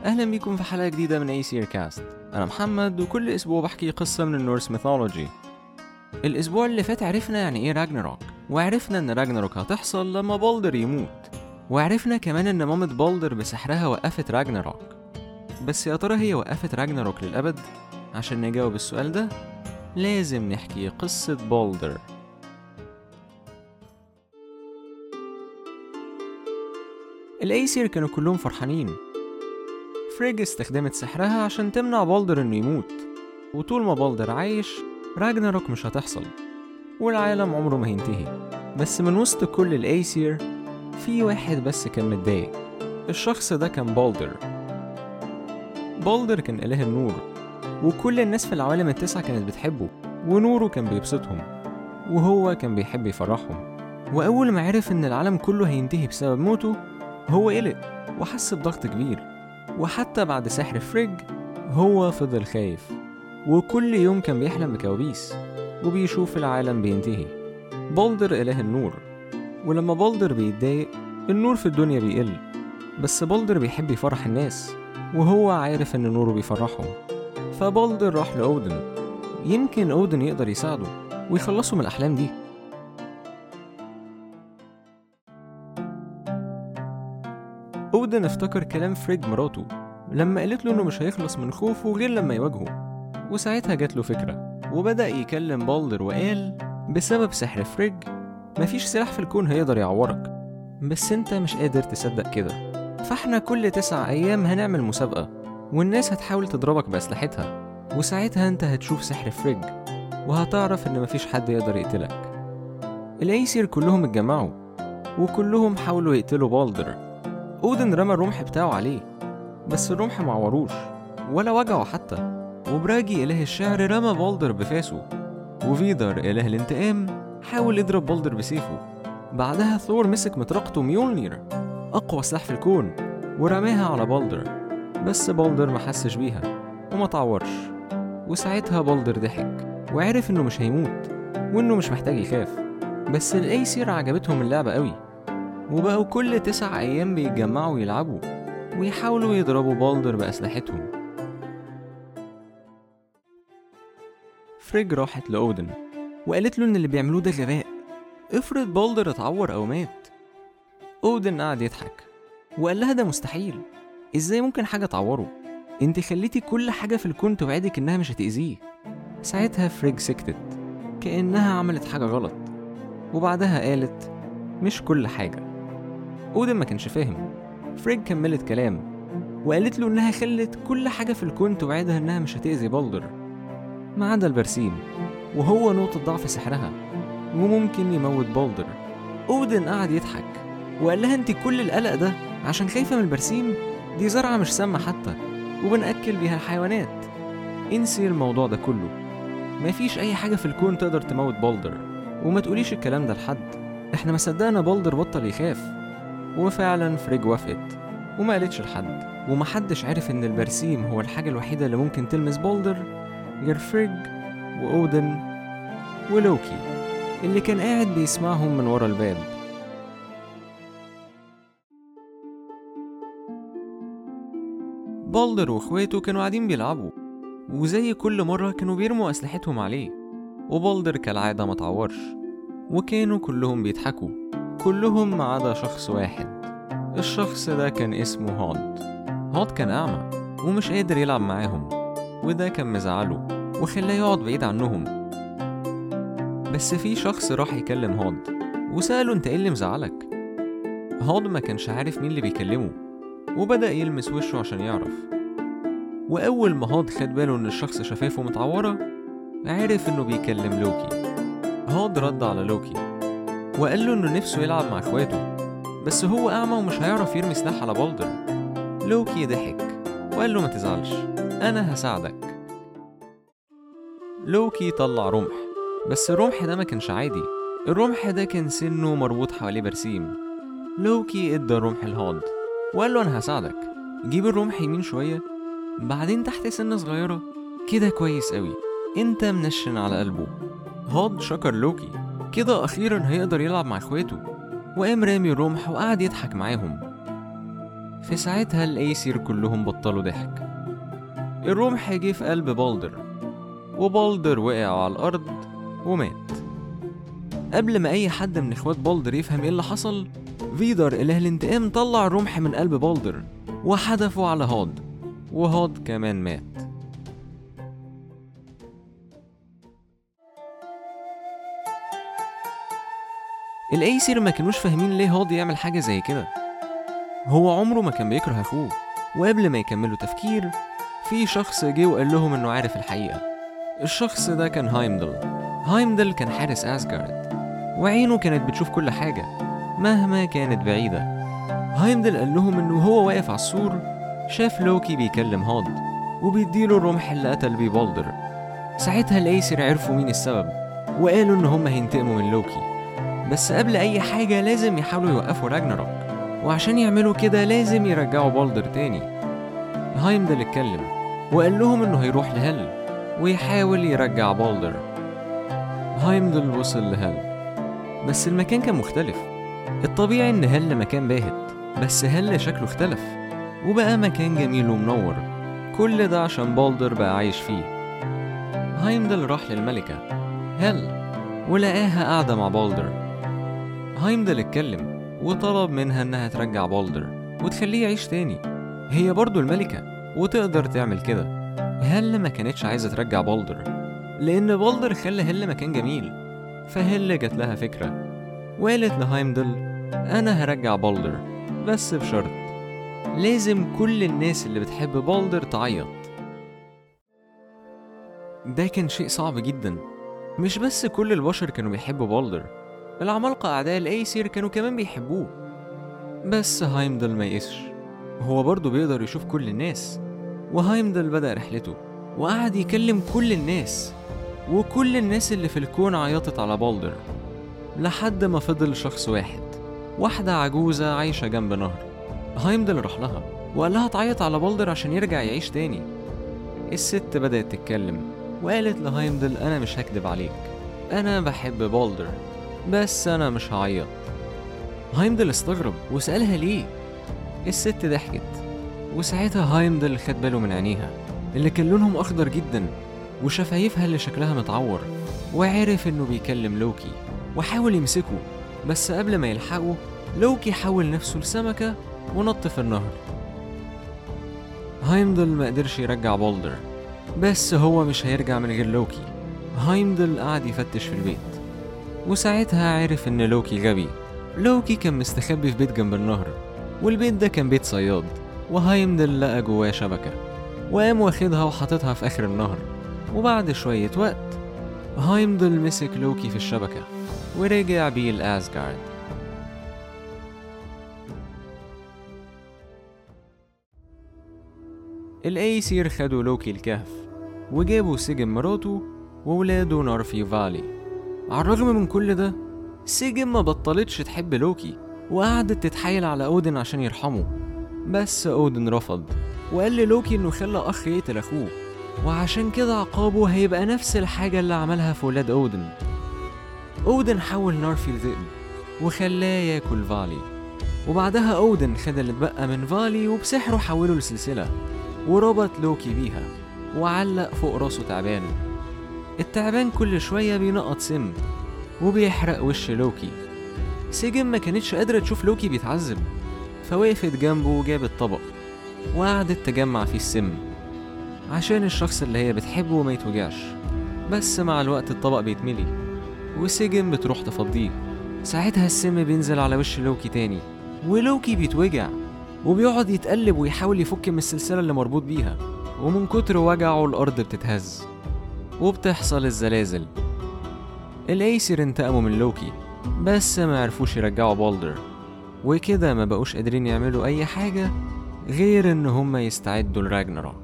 أهلا بيكم في حلقة جديدة من أي سير كاست أنا محمد وكل أسبوع بحكي قصة من النورس ميثولوجي الأسبوع اللي فات عرفنا يعني إيه راجناروك وعرفنا إن راجناروك هتحصل لما بالدر يموت وعرفنا كمان إن مامة بالدر بسحرها وقفت راجناروك بس يا ترى هي وقفت راجناروك للأبد؟ عشان نجاوب السؤال ده لازم نحكي قصة بالدر الأيسير كانوا كلهم فرحانين فريج استخدمت سحرها عشان تمنع بالدر إنه يموت وطول ما بالدر عايش راجناروك مش هتحصل والعالم عمره ما هينتهي بس من وسط كل الأيسير في واحد بس كان متضايق الشخص ده كان بالدر بالدر كان إله النور وكل الناس في العوالم التسعة كانت بتحبه ونوره كان بيبسطهم وهو كان بيحب يفرحهم وأول ما عرف إن العالم كله هينتهي بسبب موته هو قلق وحس بضغط كبير وحتى بعد سحر فريج هو فضل خايف وكل يوم كان بيحلم بكوابيس وبيشوف العالم بينتهي بولدر إله النور ولما بولدر بيتضايق النور في الدنيا بيقل بس بولدر بيحب يفرح الناس وهو عارف إن نوره بيفرحهم فبولدر راح لأودن يمكن أودن يقدر يساعده ويخلصوا من الأحلام دي أودن افتكر كلام فريج مراته لما قالت له إنه مش هيخلص من خوفه غير لما يواجهه وساعتها جات له فكرة وبدأ يكلم بالدر وقال بسبب سحر فريج مفيش سلاح في الكون هيقدر يعورك بس انت مش قادر تصدق كده فاحنا كل تسع أيام هنعمل مسابقة والناس هتحاول تضربك بأسلحتها وساعتها انت هتشوف سحر فريج وهتعرف ان مفيش حد يقدر يقتلك الأيسير كلهم اتجمعوا وكلهم حاولوا يقتلوا بالدر أودن رمى الرمح بتاعه عليه بس الرمح معوروش ولا وجعه حتى وبراجي إله الشعر رمى بالدر بفاسه وفيدر إله الانتقام حاول يضرب بالدر بسيفه بعدها ثور مسك مطرقته ميولنير أقوى سلاح في الكون ورماها على بالدر بس بالدر ما حسش بيها وما تعورش وساعتها بالدر ضحك وعرف إنه مش هيموت وإنه مش محتاج يخاف بس الأيسير عجبتهم اللعبة قوي وبقوا كل تسع أيام بيتجمعوا يلعبوا ويحاولوا يضربوا بالدر بأسلحتهم فريج راحت لأودن وقالت له إن اللي بيعملوه ده غباء افرض بالدر اتعور أو مات أودن قعد يضحك وقال لها ده مستحيل ازاي ممكن حاجة تعوره انت خليتي كل حاجة في الكون توعدك انها مش هتأذيه ساعتها فريج سكتت كأنها عملت حاجة غلط وبعدها قالت مش كل حاجة أودن ما كانش فاهم فريج كملت كلام وقالت له إنها خلت كل حاجة في الكون توعدها إنها مش هتأذي بالدر ما عدا البرسيم وهو نقطة ضعف سحرها وممكن يموت بالدر أودن قعد يضحك وقال لها انت كل القلق ده عشان خايفة من البرسيم دي زرعة مش سامة حتى وبنأكل بيها الحيوانات انسي الموضوع ده كله مفيش أي حاجة في الكون تقدر تموت بالدر وما تقوليش الكلام ده لحد احنا ما صدقنا بالدر بطل يخاف وفعلا فريج وافقت وما قالتش لحد ومحدش عرف ان البرسيم هو الحاجة الوحيدة اللي ممكن تلمس بالدر غير فريج وأودن ولوكي اللي كان قاعد بيسمعهم من ورا الباب بالدر واخواته كانوا قاعدين بيلعبوا وزي كل مرة كانوا بيرموا أسلحتهم عليه وبالدر كالعادة ما تعورش وكانوا كلهم بيضحكوا كلهم ما عدا شخص واحد الشخص ده كان اسمه هاد هاد كان أعمى ومش قادر يلعب معاهم وده كان مزعله وخلاه يقعد بعيد عنهم بس في شخص راح يكلم هاد وسأله انت ايه اللي مزعلك هاد ما كانش عارف مين اللي بيكلمه وبدأ يلمس وشه عشان يعرف وأول ما هاد خد باله إن الشخص شفافه متعورة عرف إنه بيكلم لوكي هاد رد على لوكي وقال له إنه نفسه يلعب مع إخواته بس هو أعمى ومش هيعرف يرمي سلاح على بالدر لوكي ضحك وقال له ما تزعلش أنا هساعدك لوكي طلع رمح بس الرمح ده ما كانش عادي الرمح ده كان سنه مربوط حواليه برسيم لوكي ادى الرمح لهاد وقال له انا هساعدك جيب الرمح يمين شوية بعدين تحت سنة صغيرة كده كويس قوي انت منشن على قلبه هاد شكر لوكي كده اخيرا هيقدر يلعب مع اخواته وقام رامي الرمح وقعد يضحك معاهم في ساعتها الأيسير كلهم بطلوا ضحك الرمح جه في قلب بالدر وبالدر وقع على الأرض ومات قبل ما أي حد من إخوات بالدر يفهم إيه اللي حصل فيدر إله الانتقام طلع الرمح من قلب بالدر وحدفه على هاد وهاد كمان مات الايسر ما كانوش فاهمين ليه هاد يعمل حاجة زي كده هو عمره ما كان بيكره أخوه وقبل ما يكملوا تفكير في شخص جه وقال لهم إنه عارف الحقيقة الشخص ده كان هايمدل هايمدل كان حارس أسجارد وعينه كانت بتشوف كل حاجة مهما كانت بعيدة هايمدل قال لهم إنه هو واقف على السور شاف لوكي بيكلم هاد وبيديله الرمح اللي قتل بيه بالدر ساعتها الايسر عرفوا مين السبب وقالوا إن هم هينتقموا من لوكي بس قبل أي حاجة لازم يحاولوا يوقفوا راجناروك وعشان يعملوا كده لازم يرجعوا بالدر تاني هايمدل اتكلم وقال لهم إنه هيروح لهل ويحاول يرجع بالدر هايمدل وصل لهل بس المكان كان مختلف الطبيعي إن هل مكان باهت بس هل شكله اختلف وبقى مكان جميل ومنور كل ده عشان بالدر بقى عايش فيه هايمدل راح للملكة هل ولقاها قاعدة مع بالدر هايمدل اتكلم وطلب منها إنها ترجع بالدر وتخليه يعيش تاني هي برضو الملكة وتقدر تعمل كده هل ما كانتش عايزة ترجع بالدر لأن بالدر خلى هل مكان جميل فهل جات لها فكرة وقالت لهايمدل أنا هرجع بالدر بس بشرط لازم كل الناس اللي بتحب بالدر تعيط ده كان شيء صعب جدا مش بس كل البشر كانوا بيحبوا بالدر العمالقة أعداء الأيسير كانوا كمان بيحبوه بس هايمدل ما يقسش هو برضه بيقدر يشوف كل الناس وهايمدل بدأ رحلته وقعد يكلم كل الناس وكل الناس اللي في الكون عيطت على بالدر لحد ما فضل شخص واحد واحدة عجوزة عايشة جنب نهر هايمدل راح لها وقال لها تعيط على بالدر عشان يرجع يعيش تاني الست بدأت تتكلم وقالت لهايمدل أنا مش هكدب عليك أنا بحب بالدر بس أنا مش هعيط هايمدل استغرب وسألها ليه الست ضحكت وساعتها هايمدل خد باله من عينيها اللي كان لونهم أخضر جدا وشفايفها اللي شكلها متعور وعرف إنه بيكلم لوكي وحاول يمسكه بس قبل ما يلحقه لوكي حول نفسه لسمكة ونط في النهر هايمدل ما قدرش يرجع بولدر بس هو مش هيرجع من غير لوكي هايمدل قعد يفتش في البيت وساعتها عرف ان لوكي غبي لوكي كان مستخبي في بيت جنب النهر والبيت ده كان بيت صياد وهايمدل لقى جواه شبكة وقام واخدها وحاططها في آخر النهر وبعد شوية وقت هايمدل مسك لوكي في الشبكة ورجع بيه لأسجارد الأيسير خدوا لوكي الكهف وجابوا سجن مراته وولاده نارفي فالي على الرغم من كل ده سجن ما بطلتش تحب لوكي وقعدت تتحايل على أودن عشان يرحمه بس أودن رفض وقال للوكي إنه خلى أخ يقتل أخوه وعشان كده عقابه هيبقى نفس الحاجة اللي عملها في ولاد أودن أودن حول نارفي لذئب وخلاه ياكل فالي وبعدها أودن خد اللي اتبقى من فالي وبسحره حوله لسلسلة وربط لوكي بيها وعلق فوق راسه تعبان التعبان كل شوية بينقط سم وبيحرق وش لوكي سيجن ما كانتش قادرة تشوف لوكي بيتعذب فوقفت جنبه وجابت طبق وقعدت تجمع فيه السم عشان الشخص اللي هي بتحبه ما يتوجعش بس مع الوقت الطبق بيتملي وسيجن بتروح تفضيه ساعتها السم بينزل على وش لوكي تاني ولوكي بيتوجع وبيقعد يتقلب ويحاول يفك من السلسلة اللي مربوط بيها ومن كتر وجعه الأرض بتتهز وبتحصل الزلازل الأيسر انتقموا من لوكي بس ما عرفوش يرجعوا بالدر وكده ما بقوش قادرين يعملوا أي حاجة غير إن هما يستعدوا لراجناروك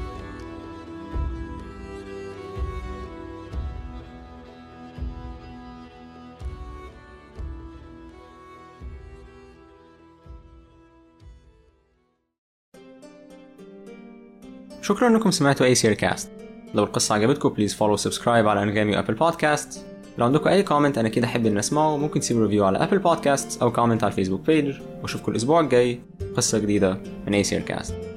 شكرا انكم سمعتوا اي سير كاست لو القصة عجبتكم بليز فولو سبسكرايب على انغامي وابل بودكاست لو عندكم اي كومنت انا كده احب ان اسمعه ممكن تسيبوا ريفيو على ابل بودكاست او كومنت على الفيسبوك بيج واشوفكم الاسبوع الجاي قصة جديدة من ايسير كاست